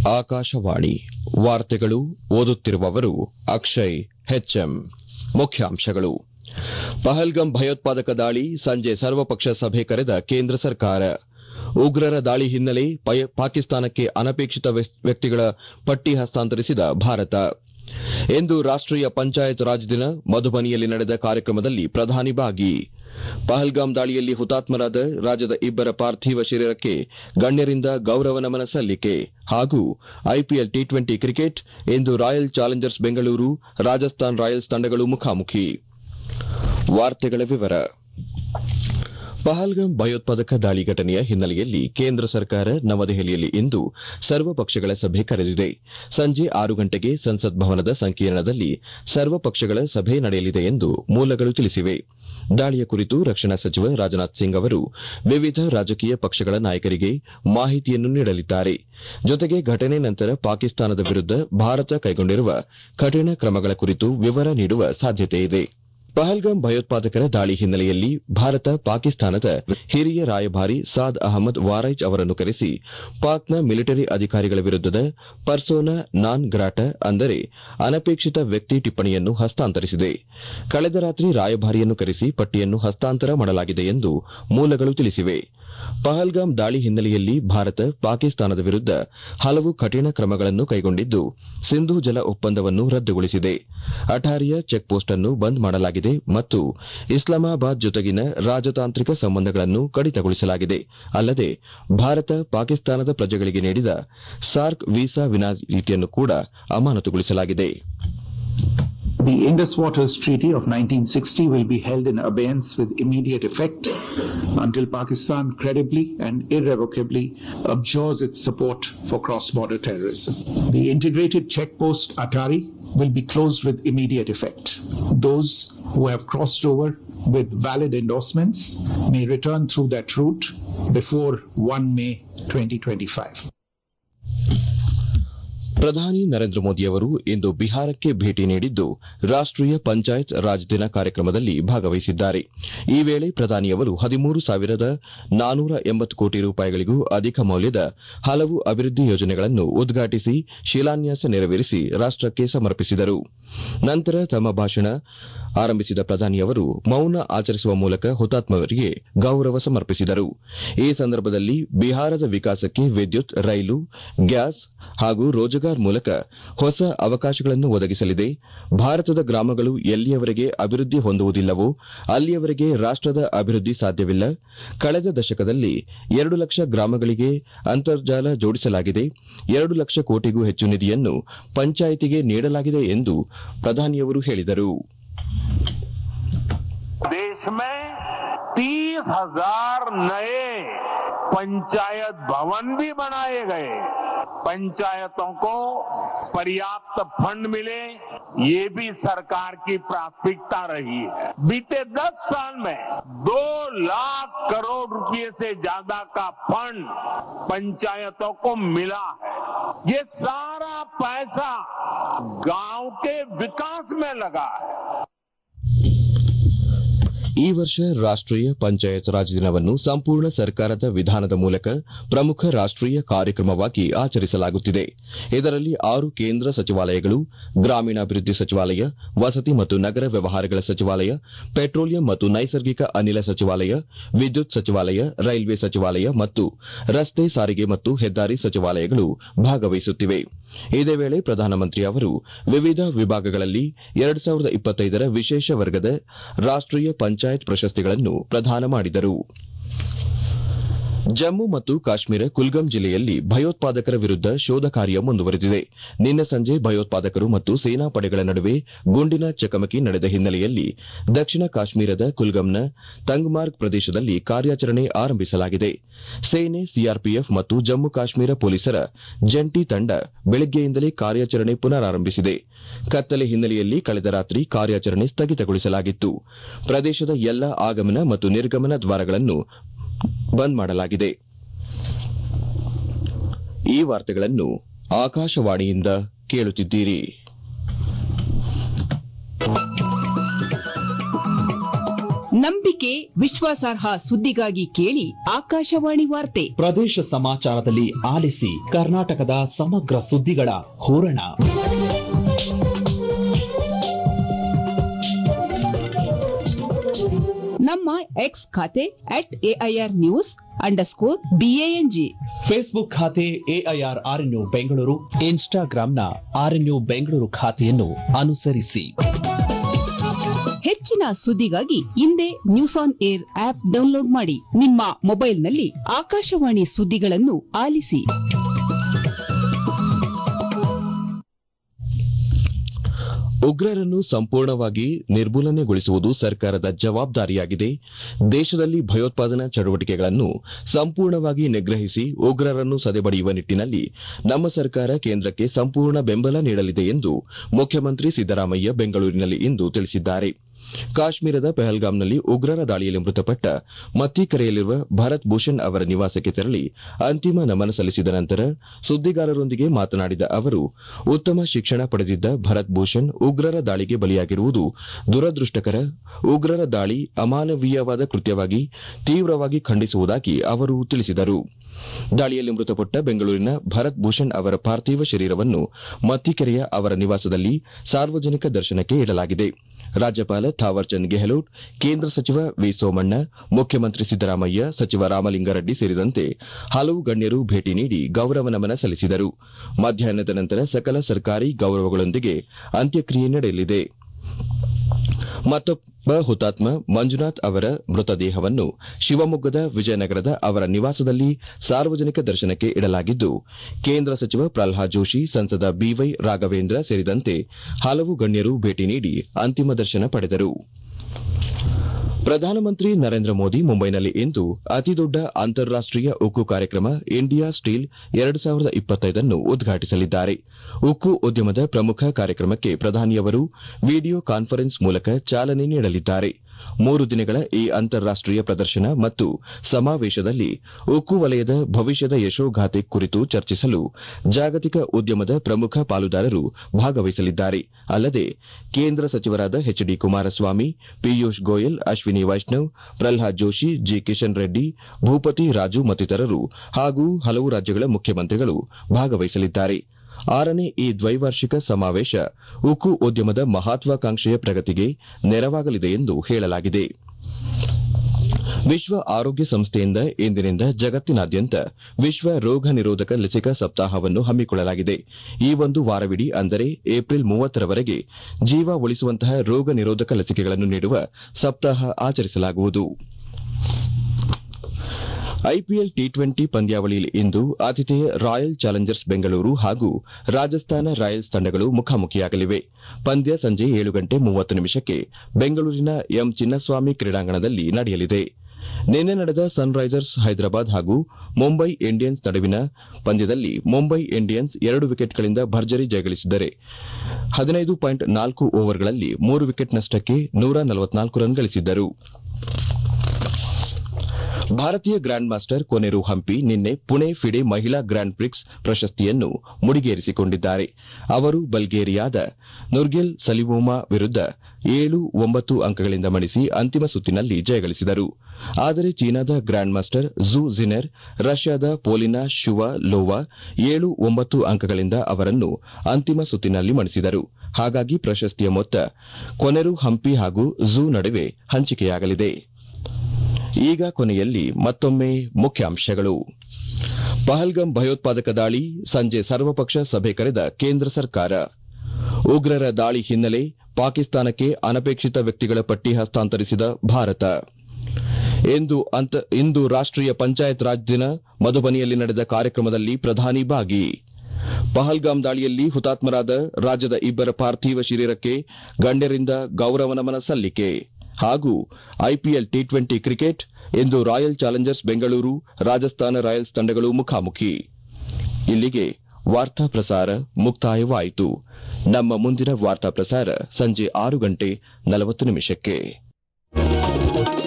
ಆಕಾಶವಾಣಿ ವಾರ್ತೆಗಳು ಓದುತ್ತಿರುವವರು ಅಕ್ಷಯ್ ಹೆಚ್ಎಂ ಮುಖ್ಯಾಂಶಗಳು ಪಹಲ್ಗಂ ಭಯೋತ್ಪಾದಕ ದಾಳಿ ಸಂಜೆ ಸರ್ವಪಕ್ಷ ಸಭೆ ಕರೆದ ಕೇಂದ್ರ ಸರ್ಕಾರ ಉಗ್ರರ ದಾಳಿ ಹಿನ್ನೆಲೆ ಪಾಕಿಸ್ತಾನಕ್ಕೆ ಅನಪೇಕ್ಷಿತ ವ್ಯಕ್ತಿಗಳ ಪಟ್ಟಿ ಹಸ್ತಾಂತರಿಸಿದ ಭಾರತ ಇಂದು ರಾಷ್ಟೀಯ ಪಂಚಾಯತ್ ರಾಜ್ ದಿನ ಮಧುಬನಿಯಲ್ಲಿ ನಡೆದ ಕಾರ್ಯಕ್ರಮದಲ್ಲಿ ಪ್ರಧಾನಿ ಭಾಗಿ ಪಹಲ್ಗಾಮ್ ದಾಳಿಯಲ್ಲಿ ಹುತಾತ್ಮರಾದ ರಾಜ್ಯದ ಇಬ್ಬರ ಪಾರ್ಥಿವ ಶರೀರಕ್ಕೆ ಗಣ್ಯರಿಂದ ಗೌರವ ನಮನ ಸಲ್ಲಿಕೆ ಹಾಗೂ ಐಪಿಎಲ್ ಟಿ ಟ್ವೆಂಟಿ ಕ್ರಿಕೆಟ್ ಇಂದು Royal Challengers Bengaluru Rajasthan Royals ತಂಡಗಳು ಮುಖಾಮುಖಿ ವಾರ್ತೆಗಳ ವಿವರ ಪಹಲ್ಗಾಮ್ ಭಯೋತ್ಪಾದಕ ದಾಳಿ ಘಟನೆಯ ಹಿನ್ನೆಲೆಯಲ್ಲಿ ಕೇಂದ್ರ ಸರ್ಕಾರ ನವದೆಹಲಿಯಲ್ಲಿ ಇಂದು ಸರ್ವಪಕ್ಷಗಳ ಸಭೆ ಕರೆದಿದೆ ಸಂಜೆ ಆರು ಗಂಟೆಗೆ ಸಂಸತ್ ಭವನದ ಸಂಕೀರ್ಣದಲ್ಲಿ ಸರ್ವಪಕ್ಷಗಳ ಸಭೆ ನಡೆಯಲಿದೆ ಎಂದು ಮೂಲಗಳು ತಿಳಿಸಿವೆ ದಾಳಿಯ ಕುರಿತು ರಕ್ಷಣಾ ಸಚಿವ ರಾಜನಾಥ್ ಸಿಂಗ್ ಅವರು ವಿವಿಧ ರಾಜಕೀಯ ಪಕ್ಷಗಳ ನಾಯಕರಿಗೆ ಮಾಹಿತಿಯನ್ನು ನೀಡಲಿದ್ದಾರೆ ಜೊತೆಗೆ ಘಟನೆ ನಂತರ ಪಾಕಿಸ್ತಾನದ ವಿರುದ್ದ ಭಾರತ ಕೈಗೊಂಡಿರುವ ಕಠಿಣ ಕ್ರಮಗಳ ಕುರಿತು ವಿವರ ನೀಡುವ ಸಾಧ್ಯತೆಯಿದೆ ಪಹಲ್ಗಾಮ್ ಭಯೋತ್ಪಾದಕರ ದಾಳಿ ಹಿನ್ನೆಲೆಯಲ್ಲಿ ಭಾರತ ಪಾಕಿಸ್ತಾನದ ಹಿರಿಯ ರಾಯಭಾರಿ ಸಾದ್ ಅಹಮದ್ ವಾರೈಜ್ ಅವರನ್ನು ಕರೆಸಿ ಪಾಕ್ನ ಮಿಲಿಟರಿ ಅಧಿಕಾರಿಗಳ ವಿರುದ್ದದ ಪರ್ಸೋನಾ ನಾನ್ ಗ್ರಾಟ ಅಂದರೆ ಅನಪೇಕ್ಷಿತ ವ್ಯಕ್ತಿ ಟಿಪ್ಪಣಿಯನ್ನು ಹಸ್ತಾಂತರಿಸಿದೆ ಕಳೆದ ರಾತ್ರಿ ರಾಯಭಾರಿಯನ್ನು ಕರೆಸಿ ಪಟ್ಟಿಯನ್ನು ಹಸ್ತಾಂತರ ಮಾಡಲಾಗಿದೆ ಎಂದು ಮೂಲಗಳು ತಿಳಿಸಿವೆ ಪಹಲ್ಗಾಮ್ ದಾಳಿ ಹಿನ್ನೆಲೆಯಲ್ಲಿ ಭಾರತ ಪಾಕಿಸ್ತಾನದ ವಿರುದ್ದ ಹಲವು ಕಠಿಣ ಕ್ರಮಗಳನ್ನು ಕೈಗೊಂಡಿದ್ದು ಸಿಂಧೂ ಜಲ ಒಪ್ಪಂದವನ್ನು ರದ್ದುಗೊಳಿಸಿದೆ ಅಠಾರಿಯ ಚೆಕ್ ಪೋಸ್ಟ್ ಅನ್ನು ಬಂದ್ ಮಾಡಲಾಗಿದೆ ಮತ್ತು ಇಸ್ಲಾಮಾಬಾದ್ ಜೊತೆಗಿನ ರಾಜತಾಂತ್ರಿಕ ಸಂಬಂಧಗಳನ್ನು ಕಡಿತಗೊಳಿಸಲಾಗಿದೆ ಅಲ್ಲದೆ ಭಾರತ ಪಾಕಿಸ್ತಾನದ ಪ್ರಜೆಗಳಿಗೆ ನೀಡಿದ ಸಾರ್ಕ್ ವೀಸಾ ವಿನಾಯಿತಿಯನ್ನು ಕೂಡ ಅಮಾನತುಗೊಳಿಸಲಾಗಿದೆ The Indus Waters Treaty of 1960 will be held in abeyance with immediate effect until Pakistan credibly and irrevocably abjures its support for cross-border terrorism. The integrated check post Atari will be closed with immediate effect. Those who have crossed over with valid endorsements may return through that route before 1 May 2025. ಪ್ರಧಾನಿ ನರೇಂದ್ರ ಮೋದಿಯವರು ಇಂದು ಬಿಹಾರಕ್ಕೆ ಭೇಟಿ ನೀಡಿದ್ದು ರಾಷ್ಟೀಯ ಪಂಚಾಯತ್ ರಾಜ್ ದಿನ ಕಾರ್ಯಕ್ರಮದಲ್ಲಿ ಭಾಗವಹಿಸಿದ್ದಾರೆ ಈ ವೇಳೆ ಪ್ರಧಾನಿಯವರು ಹದಿಮೂರು ಸಾವಿರದ ನಾನೂರ ಎಂಬತ್ತು ಕೋಟಿ ರೂಪಾಯಿಗಳಿಗೂ ಅಧಿಕ ಮೌಲ್ಯದ ಹಲವು ಅಭಿವೃದ್ಧಿ ಯೋಜನೆಗಳನ್ನು ಉದ್ಘಾಟಿಸಿ ಶಿಲಾನ್ಯಾಸ ನೆರವೇರಿಸಿ ರಾಷ್ಟಕ್ಕೆ ಸಮರ್ಪಿಸಿದರು ನಂತರ ತಮ್ಮ ಭಾಷಣ ಆರಂಭಿಸಿದ ಪ್ರಧಾನಿಯವರು ಮೌನ ಆಚರಿಸುವ ಮೂಲಕ ಹುತಾತ್ಮರಿಗೆ ಗೌರವ ಸಮರ್ಪಿಸಿದರು ಈ ಸಂದರ್ಭದಲ್ಲಿ ಬಿಹಾರದ ವಿಕಾಸಕ್ಕೆ ವಿದ್ಯುತ್ ರೈಲು ಗ್ಯಾಸ್ ಹಾಗೂ ರೋಜಗಾರ್ ಮೂಲಕ ಹೊಸ ಅವಕಾಶಗಳನ್ನು ಒದಗಿಸಲಿದೆ ಭಾರತದ ಗ್ರಾಮಗಳು ಎಲ್ಲಿಯವರೆಗೆ ಅಭಿವೃದ್ಧಿ ಹೊಂದುವುದಿಲ್ಲವೋ ಅಲ್ಲಿಯವರೆಗೆ ರಾಷ್ಟದ ಅಭಿವೃದ್ಧಿ ಸಾಧ್ಯವಿಲ್ಲ ಕಳೆದ ದಶಕದಲ್ಲಿ ಎರಡು ಲಕ್ಷ ಗ್ರಾಮಗಳಿಗೆ ಅಂತರ್ಜಾಲ ಜೋಡಿಸಲಾಗಿದೆ ಎರಡು ಲಕ್ಷ ಕೋಟಿಗೂ ಹೆಚ್ಚು ನಿಧಿಯನ್ನು ಪಂಚಾಯಿತಿಗೆ ನೀಡಲಾಗಿದೆ ಎಂದು ಪ್ರಧಾನಿಯವರು ಹೇಳಿದರು देश में तीस हजार नए पंचायत भवन भी बनाए गए पंचायतों को पर्याप्त फंड मिले ये भी सरकार की प्राथमिकता रही है बीते दस साल में दो लाख करोड़ रुपए से ज्यादा का फंड पंचायतों को मिला है ये सारा पैसा गांव के विकास में लगा है ಈ ವರ್ಷ ರಾಷ್ಟೀಯ ಪಂಚಾಯತ್ ರಾಜ್ ದಿನವನ್ನು ಸಂಪೂರ್ಣ ಸರ್ಕಾರದ ವಿಧಾನದ ಮೂಲಕ ಪ್ರಮುಖ ರಾಷ್ಟೀಯ ಕಾರ್ಯಕ್ರಮವಾಗಿ ಆಚರಿಸಲಾಗುತ್ತಿದೆ ಇದರಲ್ಲಿ ಆರು ಕೇಂದ್ರ ಸಚಿವಾಲಯಗಳು ಗ್ರಾಮೀಣಾಭಿವೃದ್ಧಿ ಸಚಿವಾಲಯ ವಸತಿ ಮತ್ತು ನಗರ ವ್ಯವಹಾರಗಳ ಸಚಿವಾಲಯ ಪೆಟ್ರೋಲಿಯಂ ಮತ್ತು ನೈಸರ್ಗಿಕ ಅನಿಲ ಸಚಿವಾಲಯ ವಿದ್ಯುತ್ ಸಚಿವಾಲಯ ರೈಲ್ವೆ ಸಚಿವಾಲಯ ಮತ್ತು ರಸ್ತೆ ಸಾರಿಗೆ ಮತ್ತು ಹೆದ್ದಾರಿ ಸಚಿವಾಲಯಗಳು ಭಾಗವಹಿಸುತ್ತಿವೆ ಇದೇ ವೇಳೆ ಪ್ರಧಾನಮಂತ್ರಿ ಅವರು ವಿವಿಧ ವಿಭಾಗಗಳಲ್ಲಿ ಎರಡು ಸಾವಿರದ ಇಪ್ಪತ್ತೈದರ ವಿಶೇಷ ವರ್ಗದ ರಾಷ್ಟೀಯ ಪಂಚಾಯತ್ ಪ್ರಶಸ್ತಿಗಳನ್ನು ಪ್ರದಾನ ಮಾಡಿದರು ಜಮ್ಮು ಮತ್ತು ಕಾಶ್ಮೀರ ಕುಲ್ಗಂ ಜಿಲ್ಲೆಯಲ್ಲಿ ಭಯೋತ್ಪಾದಕರ ವಿರುದ್ದ ಶೋಧ ಕಾರ್ಯ ಮುಂದುವರೆದಿದೆ ನಿನ್ನೆ ಸಂಜೆ ಭಯೋತ್ಪಾದಕರು ಮತ್ತು ಸೇನಾ ಪಡೆಗಳ ನಡುವೆ ಗುಂಡಿನ ಚಕಮಕಿ ನಡೆದ ಹಿನ್ನೆಲೆಯಲ್ಲಿ ದಕ್ಷಿಣ ಕಾಶ್ಮೀರದ ಕುಲ್ಗಂನ ತಂಗ್ಮಾರ್ಗ್ ಪ್ರದೇಶದಲ್ಲಿ ಕಾರ್ಯಾಚರಣೆ ಆರಂಭಿಸಲಾಗಿದೆ ಸೇನೆ ಸಿಆರ್ಪಿಎಫ್ ಮತ್ತು ಜಮ್ಮು ಕಾಶ್ಮೀರ ಪೊಲೀಸರ ಜಂಟಿ ತಂಡ ಬೆಳಗ್ಗೆಯಿಂದಲೇ ಕಾರ್ಯಾಚರಣೆ ಪುನರಾರಂಭಿಸಿದೆ ಕತ್ತಲೆ ಹಿನ್ನೆಲೆಯಲ್ಲಿ ಕಳೆದ ರಾತ್ರಿ ಕಾರ್ಯಾಚರಣೆ ಸ್ಥಗಿತಗೊಳಿಸಲಾಗಿತ್ತು ಪ್ರದೇಶದ ಎಲ್ಲ ಆಗಮನ ಮತ್ತು ನಿರ್ಗಮನ ದ್ವಾರಗಳನ್ನು ಬಂದ್ ಮಾಡಲಾಗಿದೆ ಈ ವಾರ್ತೆಗಳನ್ನು ಆಕಾಶವಾಣಿಯಿಂದ ಕೇಳುತ್ತಿದ್ದೀರಿ ನಂಬಿಕೆ ವಿಶ್ವಾಸಾರ್ಹ ಸುದ್ದಿಗಾಗಿ ಕೇಳಿ ಆಕಾಶವಾಣಿ ವಾರ್ತೆ ಪ್ರದೇಶ ಸಮಾಚಾರದಲ್ಲಿ ಆಲಿಸಿ ಕರ್ನಾಟಕದ ಸಮಗ್ರ ಸುದ್ದಿಗಳ ಹೂರಣ ನಮ್ಮ ಎಕ್ಸ್ ಖಾತೆ at AIR news underscore BANG Facebook ಖಾತೆ ಎಐಆರ್ ಆರ್ಎನ್ಯು ಬೆಂಗಳೂರು ಇನ್ಸ್ಟಾಗ್ರಾಂನ ಆರ್ಎನ್ಯು ಬೆಂಗಳೂರು ಖಾತೆಯನ್ನು ಅನುಸರಿಸಿ ಹೆಚ್ಚಿನ ಸುದ್ದಿಗಾಗಿ ಹಿಂದೆ News On Air app download ಮಾಡಿ ನಿಮ್ಮ ಮೊಬೈಲ್ನಲ್ಲಿ ಆಕಾಶವಾಣಿ ಸುದ್ದಿಗಳನ್ನು ಆಲಿಸಿ ಉಗ್ರರನ್ನು ಸಂಪೂರ್ಣವಾಗಿ ನಿರ್ಮೂಲನೆಗೊಳಿಸುವುದು ಸರ್ಕಾರದ ಜವಾಬ್ದಾರಿಯಾಗಿದೆ ದೇಶದಲ್ಲಿ ಭಯೋತ್ಪಾದನಾ ಚಟುವಟಿಕೆಗಳನ್ನು ಸಂಪೂರ್ಣವಾಗಿ ನಿಗ್ರಹಿಸಿ ಉಗ್ರರನ್ನು ಸದೆಬಡಿಯುವ ನಿಟ್ಟಿನಲ್ಲಿ ನಮ್ಮ ಸರ್ಕಾರ ಕೇಂದ್ರಕ್ಕೆ ಸಂಪೂರ್ಣ ಬೆಂಬಲ ನೀಡಲಿದೆ ಎಂದು ಮುಖ್ಯಮಂತ್ರಿ ಸಿದ್ದರಾಮಯ್ಯ ಬೆಂಗಳೂರಿನಲ್ಲಿ ಇಂದು ತಿಳಿಸಿದ್ದಾರೆ ಕಾಶ್ಮೀರದ ಪಹಲ್ಗಾಮ್ನಲ್ಲಿ ಉಗ್ರರ ದಾಳಿಯಲ್ಲಿ ಮೃತಪಟ್ಟ ಮತ್ತಿಕರೆಯಲ್ಲಿರುವ ಭರತ್ ಭೂಷಣ್ ಅವರ ನಿವಾಸಕ್ಕೆ ತೆರಳಿ ಅಂತಿಮ ನಮನ ಸಲ್ಲಿಸಿದ ನಂತರ ಸುದ್ದಿಗಾರರೊಂದಿಗೆ ಮಾತನಾಡಿದ ಅವರು ಉತ್ತಮ ಶಿಕ್ಷಣ ಪಡೆದಿದ್ದ ಭರತ್ ಭೂಷಣ್ ಉಗ್ರರ ದಾಳಿಗೆ ಬಲಿಯಾಗಿರುವುದು ದುರದೃಷ್ಟಕರ ಉಗ್ರರ ದಾಳಿ ಅಮಾನವೀಯವಾದ ಕೃತ್ಯವಾಗಿ ತೀವ್ರವಾಗಿ ಖಂಡಿಸುವುದಾಗಿ ಅವರು ತಿಳಿಸಿದರು ದಾಳಿಯಲ್ಲಿ ಮೃತಪಟ್ಟ ಬೆಂಗಳೂರಿನ ಭರತ್ ಭೂಷಣ್ ಅವರ ಪಾರ್ಥಿವ ಶರೀರವನ್ನು ಮತ್ತಿಕೆರೆಯ ಅವರ ನಿವಾಸದಲ್ಲಿ ಸಾರ್ವಜನಿಕ ದರ್ಶನಕ್ಕೆ ಇಡಲಾಗಿದೆ ರಾಜ್ಯಪಾಲ ಥಾವರ್ಚಂದ್ ಗೆಹ್ಲೋಟ್ ಕೇಂದ್ರ ಸಚಿವ ವಿ ಸೋಮಣ್ಣ ಮುಖ್ಯಮಂತ್ರಿ ಸಿದ್ದರಾಮಯ್ಯ ಸಚಿವ ರಾಮಲಿಂಗಾರೆಡ್ಡಿ ಸೇರಿದಂತೆ ಹಲವು ಗಣ್ಯರು ಭೇಟಿ ನೀಡಿ ಗೌರವ ನಮನ ಸಲ್ಲಿಸಿದರು ಮಧ್ಯಾಹ್ನದ ನಂತರ ಸಕಲ ಸರ್ಕಾರಿ ಗೌರವಗಳೊಂದಿಗೆ ಅಂತ್ಯಕ್ರಿಯೆ ನಡೆಯಲಿದೆ ಮತ್ತೊಬ್ಬ ಹುತಾತ್ಮ ಮಂಜುನಾಥ್ ಅವರ ಮೃತದೇಹವನ್ನು ಶಿವಮೊಗ್ಗದ ವಿಜಯನಗರದ ಅವರ ನಿವಾಸದಲ್ಲಿ ಸಾರ್ವಜನಿಕ ದರ್ಶನಕ್ಕೆ ಇಡಲಾಗಿದ್ದು ಕೇಂದ್ರ ಸಚಿವ ಪ್ರಲ್ಹಾದ್ ಜೋಶಿ ಸಂಸದ ಬಿವೈ ರಾಘವೇಂದ್ರ ಸೇರಿದಂತೆ ಹಲವು ಗಣ್ಯರು ಭೇಟಿ ನೀಡಿ ಅಂತಿಮ ದರ್ಶನ ಪಡೆದರು ಪ್ರಧಾನಮಂತ್ರಿ ನರೇಂದ್ರ ಮೋದಿ ಮುಂಬೈನಲ್ಲಿ ಇಂದು ಅತಿದೊಡ್ಡ ಅಂತಾರಾಷ್ಟೀಯ ಉಕ್ಕು ಕಾರ್ಯಕ್ರಮ ಇಂಡಿಯಾ ಸ್ಟೀಲ್ ಎರಡು ಸಾವಿರದ ಇಪ್ಪತ್ತೈದನ್ನು ಉದ್ಘಾಟಿಸಲಿದ್ದಾರೆ ಉಕ್ಕು ಉದ್ಯಮದ ಪ್ರಮುಖ ಕಾರ್ಯಕ್ರಮಕ್ಕೆ ಪ್ರಧಾನಿಯವರು ವಿಡಿಯೋ ಕಾನ್ಫರೆನ್ಸ್ ಮೂಲಕ ಚಾಲನೆ ನೀಡಲಿದ್ದಾರೆ ಮೂರು ದಿನಗಳ ಈ ಅಂತಾರಾಷ್ಟೀಯ ಪ್ರದರ್ಶನ ಮತ್ತು ಸಮಾವೇಶದಲ್ಲಿ ಉಕ್ಕು ವಲಯದ ಭವಿಷ್ಯದ ಯಶೋಗಾಥೆ ಕುರಿತು ಚರ್ಚಿಸಲು ಜಾಗತಿಕ ಉದ್ಯಮದ ಪ್ರಮುಖ ಪಾಲುದಾರರು ಭಾಗವಹಿಸಲಿದ್ದಾರೆ ಅಲ್ಲದೆ ಕೇಂದ್ರ ಸಚಿವರಾದ H D Kumaraswamy Piyush Goyal Ashwini Vaishnaw Pralhad Joshi G Kishan Reddy Bhupathi Raju ಮತ್ತಿತರರು ಹಾಗೂ ಹಲವು ರಾಜ್ಯಗಳ ಮುಖ್ಯಮಂತ್ರಿಗಳು ಭಾಗವಹಿಸಲಿದ್ದಾರೆ ಆರನೇ ಈ ದ್ವೈವಾರ್ಷಿಕ ಸಮಾವೇಶ ಉಕ್ಕು ಉದ್ಯಮದ ಮಹತ್ವಾಕಾಂಕ್ಷೆಯ ಪ್ರಗತಿಗೆ ನೆರವಾಗಲಿದೆ ಎಂದು ಹೇಳಲಾಗಿದೆ ವಿಶ್ವ ಆರೋಗ್ಯ ಸಂಸ್ಥೆಯಿಂದ ಇಂದಿನಿಂದ ಜಗತ್ತಿನಾದ್ಯಂತ ವಿಶ್ವ ರೋಗ ನಿರೋಧಕ ಲಸಿಕಾ ಸಪ್ತಾಹವನ್ನು ಹಮ್ಮಿಕೊಳ್ಳಲಾಗಿದೆ ಈ ಒಂದು ವಾರವಿಡೀ ಅಂದರೆ ಏಪ್ರಿಲ್ ಮೂವತ್ತರವರೆಗೆ ಜೀವ ಉಳಿಸುವಂತಹ ರೋಗ ನಿರೋಧಕ ಲಸಿಕೆಗಳನ್ನು ನೀಡುವ ಸಪ್ತಾಹ ಆಚರಿಸಲಾಗುವುದು ಐಪಿಎಲ್ ಟಿ ಟ್ವೆಂಟಿ ಪಂದ್ಯಾವಳಿಯಲ್ಲಿ ಇಂದು ಆತಿಥೇಯ ರಾಯಲ್ ಚಾಲೆಂಜರ್ಸ್ ಬೆಂಗಳೂರು ಹಾಗೂ ರಾಜಸ್ಥಾನ ರಾಯಲ್ಸ್ ತಂಡಗಳು ಮುಖಾಮುಖಿಯಾಗಲಿವೆ ಪಂದ್ಯ ಸಂಜೆ ಏಳು ಗಂಟೆ ಮೂವತ್ತು ನಿಮಿಷಕ್ಕೆ ಬೆಂಗಳೂರಿನ ಎಂ ಚಿನ್ನಸ್ವಾಮಿ ಕ್ರೀಡಾಂಗಣದಲ್ಲಿ ನಡೆಯಲಿದೆ ನಿನ್ನೆ ನಡೆದ ಸನ್ರೈಸರ್ಸ್ ಹೈದರಾಬಾದ್ ಹಾಗೂ ಮುಂಬೈ ಇಂಡಿಯನ್ಸ್ ನಡುವಿನ ಪಂದ್ಯದಲ್ಲಿ ಮುಂಬೈ ಇಂಡಿಯನ್ಸ್ ಎರಡು ವಿಕೆಟ್ಗಳಿಂದ ಭರ್ಜರಿ ಜಯಗಳಿಸಿದರೆ ಹದಿನೈದು ಪಾಯಿಂಟ್ ನಾಲ್ಕು ಓವರ್ಗಳಲ್ಲಿ ಮೂರು ವಿಕೆಟ್ ನಷ್ಟಕ್ಕೆ ನೂರ ನಲವತ್ನಾಲ್ಕು ರನ್ ಗಳಿಸಿದ್ದರು ಭಾರತೀಯ ಗ್ರ್ಯಾಂಡ್ ಮಾಸ್ಟರ್ ಕೊನೆರು ಹಂಪಿ ನಿನ್ನೆ ಪುಣೆ ಫಿಡೆ ಮಹಿಳಾ ಗ್ರ್ಯಾಂಡ್ ಪ್ರಿಕ್ಸ್ ಪ್ರಶಸ್ತಿಯನ್ನು ಮುಡಿಗೇರಿಸಿಕೊಂಡಿದ್ದಾರೆ ಅವರು ಬಲ್ಗೇರಿಯಾದ ನುರ್ಗೆಲ್ ಸಲಿವೋಮಾ ವಿರುದ್ಧ ಏಳು ಒಂಬತ್ತು ಅಂಕಗಳಿಂದ ಮಣಿಸಿ ಅಂತಿಮ ಸುತ್ತಿನಲ್ಲಿ ಜಯಗಳಿಸಿದರು ಆದರೆ ಚೀನಾದ ಗ್ರ್ಯಾಂಡ್ ಮಾಸ್ಟರ್ ಝು ಜಿನೆರ್ ರಷ್ಯಾದ ಪೋಲಿನಾ ಶುವಾ ಲೋವಾ ಏಳು ಒಂಬತ್ತು ಅಂಕಗಳಿಂದ ಅವರನ್ನು ಅಂತಿಮ ಸುತ್ತಿನಲ್ಲಿ ಮಣಿಸಿದರು ಹಾಗಾಗಿ ಪ್ರಶಸ್ತಿಯ ಮೊತ್ತ ಕೊನೆರು ಹಂಪಿ ಹಾಗೂ ಝು ನಡುವೆ ಹಂಚಿಕೆಯಾಗಲಿದೆ ಈಗ ಕೊನೆಯಲ್ಲಿ ಮತ್ತೊಮ್ಮೆ ಮುಖ್ಯಾಂಶಗಳು ಪಹಲ್ಗಂ ಭಯೋತ್ಪಾದಕ ದಾಳಿ ಸಂಜೆ ಸರ್ವಪಕ್ಷ ಸಭೆ ಕರೆದ ಕೇಂದ್ರ ಸರ್ಕಾರ ಉಗ್ರರ ದಾಳಿ ಹಿನ್ನೆಲೆ ಪಾಕಿಸ್ತಾನಕ್ಕೆ ಅನಪೇಕ್ಷಿತ ವ್ಯಕ್ತಿಗಳ ಪಟ್ಟಿ ಹಸ್ತಾಂತರಿಸಿದ ಭಾರತ ಇಂದು ಅಂತ ಇಂದು ರಾಷ್ಟೀಯ ಪಂಚಾಯತ್ ರಾಜ್ ದಿನ ಮಧುಬನಿಯಲ್ಲಿ ನಡೆದ ಕಾರ್ಯಕ್ರಮದಲ್ಲಿ ಪ್ರಧಾನಿ ಭಾಗಿ ಪಹಲ್ಗಾಮ್ ದಾಳಿಯಲ್ಲಿ ಹುತಾತ್ಮರಾದ ರಾಜ್ಯದ ಇಬ್ಬರ ಪಾರ್ಥಿವ ಶರೀರಕ್ಕೆ ಗಣ್ಯರಿಂದ ಗೌರವ ನಮನ ಸಲ್ಲಿಕೆ ಹಾಗೂ ಐಪಿಎಲ್ ಟಿ ಟ್ವೆಂಟಿ ಕ್ರಿಕೆಟ್ ಇಂದು Royal Challengers Bengaluru Rajasthan Royals ತಂಡಗಳು ಮುಖಾಮುಖಿ ಇಲ್ಲಿಗೆ ವಾರ್ತಾ ಪ್ರಸಾರ ಮುಕ್ತಾಯವಾಯಿತು ನಮ್ಮ ಮುಂದಿನ ವಾರ್ತಾ ಪ್ರಸಾರ ಸಂಜೆ ಆರು ಗಂಟೆ ನಲವತ್ತು ನಿಮಿಷಕ್ಕೆ